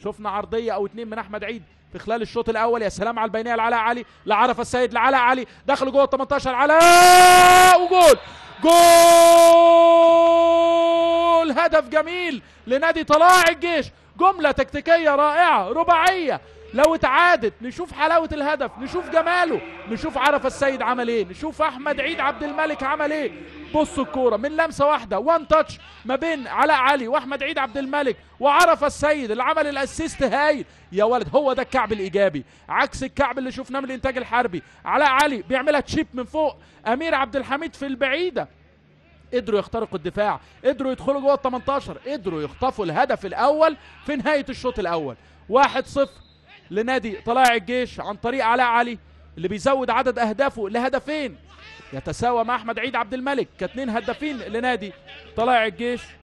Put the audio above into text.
شفنا عرضيه او اتنين من احمد عيد في خلال الشوط الاول يا سلام على البينيه لعلاء علي لعرف السيد لعلاء علي دخل جوه ال 18 علاء وجول جول هدف جميل لنادي طلائع الجيش جمله تكتيكيه رائعه رباعيه لو اتعادت نشوف حلاوه الهدف نشوف جماله نشوف عرف السيد عمل ايه نشوف احمد عيد عبد الملك عمل ايه بصوا الكوره من لمسه واحده وان تاتش ما بين علاء علي واحمد عيد عبد الملك وعرف السيد اللي عمل الاسيست هايل يا ولد هو ده الكعب الايجابي عكس الكعب اللي شفناه من الانتاج الحربي علاء علي بيعملها تشيب من فوق امير عبد الحميد في البعيده قدروا يخترقوا الدفاع قدروا يدخلوا جوه ال 18 قدروا يخطفوا الهدف الاول في نهايه الشوط الاول 1-0 لنادي طلائع الجيش عن طريق علاء علي اللي بيزود عدد اهدافه لهدفين يتساوى مع احمد عيد عبد الملك كاتنين هدافين لنادي طلائع الجيش